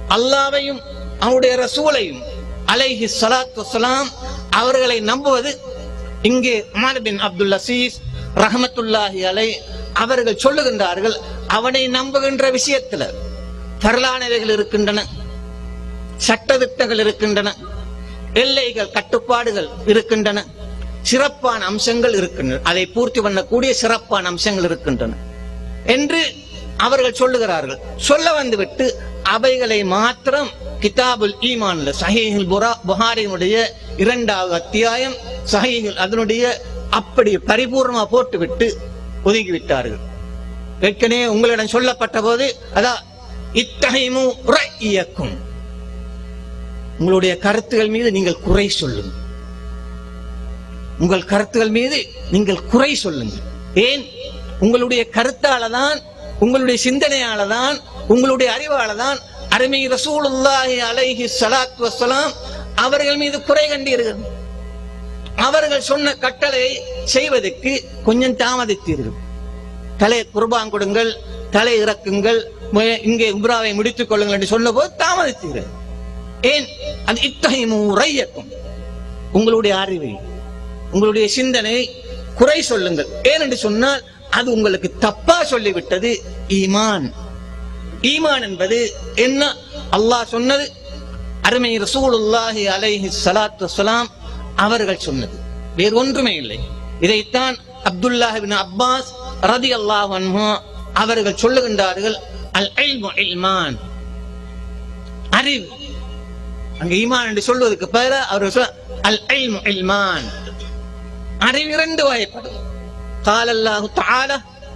அல்லாவையும் அவனுடைய ரசூலையும் அலைஹி ஸலாத்து வஸலாம் அவர்களை நம்புவது இங்கே உமர் பின் அப்துல் அசீஸ் ரஹமத்துல்லாஹி அலை அவர்கள் சொல்லுகின்றார்கள் அவனை நம்புகின்ற விஷயத்துல பரலானவைகள் இருக்கின்றன சட்டதிட்டங்கள் இருக்கின்றன எல்லைகள் கட்டுப்பாடுகள் இருக்கின்றன சிறப்பான அம்சங்கள் இருக்கின்றன அதை பூர்த்தி பண்ணக்கூடிய சிறப்பான அம்சங்கள் இருக்கின்றன என்று அவர்கள் சொல்லுகிறார்கள் சொல்ல வந்துவிட்டு அவைகளை மாத்திரம் கிதாபுல் ஈமான்ல சஹீஹுல் புரா புகாரினுடைய இரண்டாவது அத்தியாயம் சஹீஹுல் அதனுடைய அப்படி பரிபூர்ணமா போட்டுவிட்டு ஒதுங்கி விட்டார்கள் ஏற்கனவே உங்களிடம் சொல்லப்பட்ட போது அதான் இத்தகைமு இயக்கும் உங்களுடைய கருத்துகள் மீது நீங்கள் குறை சொல்லுங்கள் உங்கள் கருத்துகள் மீது நீங்கள் குறை சொல்லுங்கள் ஏன் உங்களுடைய கருத்தால தான் உங்களுடைய சிந்தனையால தான் உங்களுடைய அறிவால தான் அருமை ரசூலுல்லாஹி அலைஹி ஸலாத்து வஸ்ஸலாம் அவர்கள் மீது குறை கண்டீர்கள் அவர்கள் சொன்ன கட்டளையை செய்வதற்கு கொஞ்சம் தாமதித்தீர்கள் தலை குர்பான் கொடுங்கள் தலை இறக்குங்கள் மு- இங்கே உம்ராவை முடித்துக் கொள்ளுங்கள் என்று சொன்ன போது தாமதித்தீர்கள் ஏன் அது இத்தகைய முறையக்கும் உங்களுடைய அறிவை உங்களுடைய சிந்தனை குறை சொல்லுங்கள் ஏன் என்று சொன்னால் அது உங்களுக்கு தப்பா சொல்லிவிட்டது ஈமான் ஈமான் என்பது என்ன அல்லாஹ் சொன்னது அருமை ரசூலுல்லாஹி அலைஹி ஸலாத்து வஸ்ஸலாம் அவர்கள் சொன்னது வேறு ஒன்றுமே இல்லை இதைத்தான் அப்துல்லாஹ் இப்னு அப்பாஸ் ரலியல்லாஹு அன்ஹு அவர்கள் சொல்லுகின்றார்கள் அல் இல்மு இல்மான் அறிவு அங்க ஈமான் என்று சொல்வதற்கு பதிலா அவர் சொல்ல அல் இல்மு இல்மான் அறிவு இரண்டு வகைப்படும் قال الله تعالى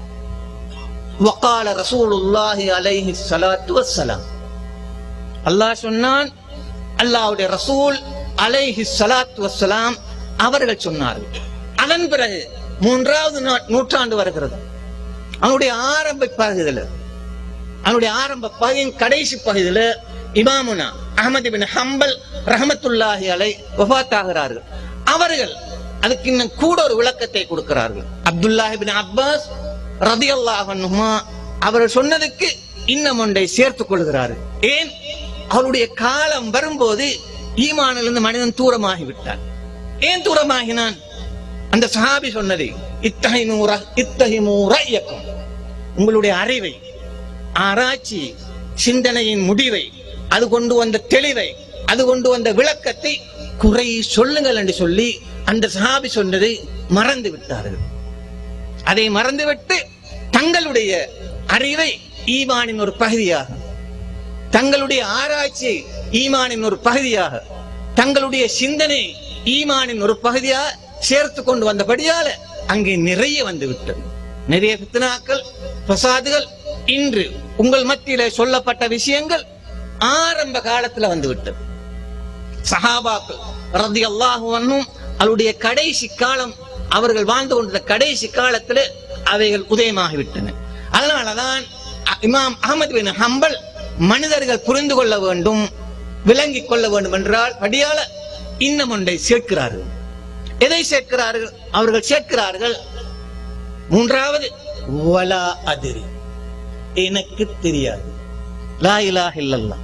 وقال رسول الله عليه الصلاة والسلام அல்லாஹ் சொன்னான் அல்லாஹ்வுடைய ரசூல் அலைஹி ஸலாத்து வஸ்ஸலாம் அவர்கள் சொன்னார்கள் அதன் பிறகு மூன்றாவது நா- நூற்றாண்டு வருகிறது அவனுடைய ஆரம்ப பகுதியில் அவனுடைய ஆரம்ப பகுதியின் கடைசி பகுதியில இமாமுனா அகமது பின் ஹம்பல் ரஹமத்துல்லாஹி அலை வஃபாத்தாகிறார்கள் அவர்கள் அதுக்கு இன்னும் கூட ஒரு விளக்கத்தை கொடுக்கிறார்கள் அப்துல்லாஹி பின் அப்பாஸ் ரதியல்லாஹு அன்ஹுமா அவர்கள் சொன்னதுக்கு இன்னும் ஒன்றை சேர்த்துக் கொள்கிறார்கள் ஏன் அவருடைய காலம் வரும்போது ஈமானிலிருந்து மனிதன் தூரமாகி விட்டான் ஏன் தூரமாகினான் அந்த சஹாபி சொன்னது இத்தகைமூர இத்தகைமூர இயக்கம் உங்களுடைய அறிவை ஆராய்ச்சி சிந்தனையின் முடிவை அது கொண்டு வந்த தெளிவை அது கொண்டு வந்த விளக்கத்தை குறை சொல்லுங்கள் என்று சொல்லி அந்த சஹாபி சொன்னதை மறந்து விட்டார்கள் அதை மறந்துவிட்டு தங்களுடைய அறிவை ஈமானின் ஒரு பகுதியாக தங்களுடைய ஆராய்ச்சி ஈமானின் ஒரு பகுதியாக தங்களுடைய சிந்தனை ஈமானின் ஒரு பகுதியாக சேர்த்து கொண்டு வந்தபடியால அங்கே நிறைய வந்து விட்டது நிறைய பித்னாக்கள் பிரசாதுகள் இன்று உங்கள் மத்தியில சொல்லப்பட்ட விஷயங்கள் ஆரம்ப காலத்துல வந்து விட்டது சஹாபாக்கள் ரதி அல்லாஹுவனும் அவருடைய கடைசி காலம் அவர்கள் வாழ்ந்து கொண்ட கடைசி காலத்துல அவைகள் உதயமாகிவிட்டன அதனாலதான் அ- இமாம் அகமது பின் ஹம்பல் மனிதர்கள் புரிந்து கொள்ள வேண்டும் விளங்கிக் கொள்ள வேண்டும் என்றால் படியால இன்னும் ஒன்றை சேர்க்கிறார்கள் எதை சேர்க்கிறார்கள் அவர்கள் சேர்க்கிறார்கள் மூன்றாவது வலா அதிரி எனக்கு தெரியாது லா இலாஹ இல்லல்லாஹ்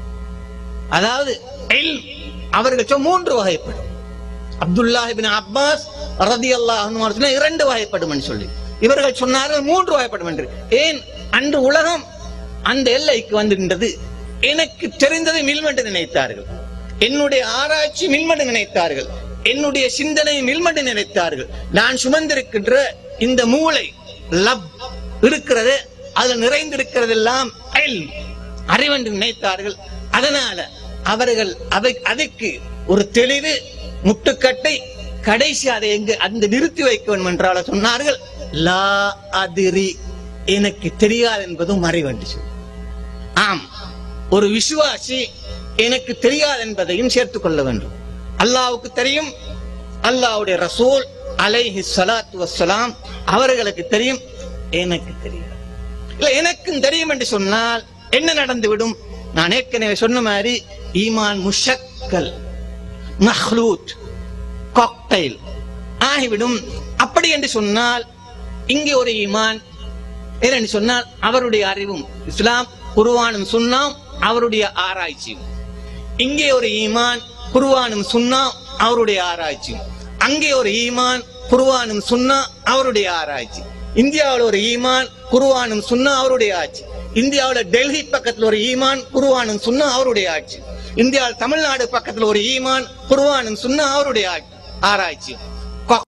அதாவது இல்ம் அவர்கள் சொன்ன மூன்று வகைப்படும் அப்துல்லாஹ் இப்னு அப்பாஸ் ரலியல்லாஹு அன்ஹு சொன்ன இரண்டு வகைப்படும் என்று சொல்லி இவர்கள் சொன்னார்கள் மூன்று வகைப்படும் என்று ஏன் அன்று உலகம் அந்த எல்லைக்கு வந்து நின்றது எனக்கு தெரிந்ததை மில்மென்று நினைத்தார்கள் என்னுடைய ஆராய்ச்சி மில்மென்று நினைத்தார்கள் என்னுடைய சிந்தனை மில்மென்று நினைத்தார்கள் நான் சுமந்திருக்கின்ற இந்த மூளை லப் இருக்கிறது அதில் நிறைந்திருக்கிறதெல்லாம் இல்ம் அறிவென்று நினைத்தார்கள் அதனால அவர்கள் அதை அதற்கு ஒரு தெளிவு முட்டுக்கட்டை கடைசி அதை எங்கு அந்த நிறுத்தி வைக்க வேண்டும் என்றால சொன்னார்கள் லா அதிரி எனக்கு தெரியாது என்பதும் அறிவென்று சொல்லி ஆம் ஒரு விசுவாசி எனக்கு தெரியாது என்பதையும் சேர்த்துக் கொள்ள வேண்டும் அல்லாவுக்கு தெரியும் அல்லாஹ்வுடைய ரசூல் அலைஹி ஸலாத்து வஸ்ஸலாம் அவர்களுக்கு தெரியும் எனக்கு தெரியாது இல்ல எனக்கும் தெரியும் என்று சொன்னால் என்ன நடந்துவிடும் நான் ஏற்கனவே சொன்ன மாதிரி ஈமான் முஷக்கல் மஹ்லூத் காக்டைல் ஆகிவிடும் அப்படி என்று சொன்னால் இங்கே ஒரு ஈமான் ஏனென்று சொன்னால் அவருடைய அறிவும் இஸ்லாம் குருவானும் சுன்னாம் அவருடைய ஆராய்ச்சியும் இங்கே ஒரு ஈமான் குருவானும் சுன்னா அவருடைய ஆராய்ச்சி அங்கே ஒரு ஈமான் குருவானும் சுன்னா அவருடைய ஆராய்ச்சி இந்தியாவில் ஒரு ஈமான் குருவானும் சுன்னா அவருடைய ஆட்சி இந்தியாவுல டெல்லி பக்கத்துல ஒரு ஈமான் குருவானும் சுன்னா அவருடைய ஆட்சி இந்தியாவில் தமிழ்நாடு பக்கத்துல ஒரு ஈமான் குருவானும் சுன்னா அவருடைய ஆட்சி- ஆராய்ச்சி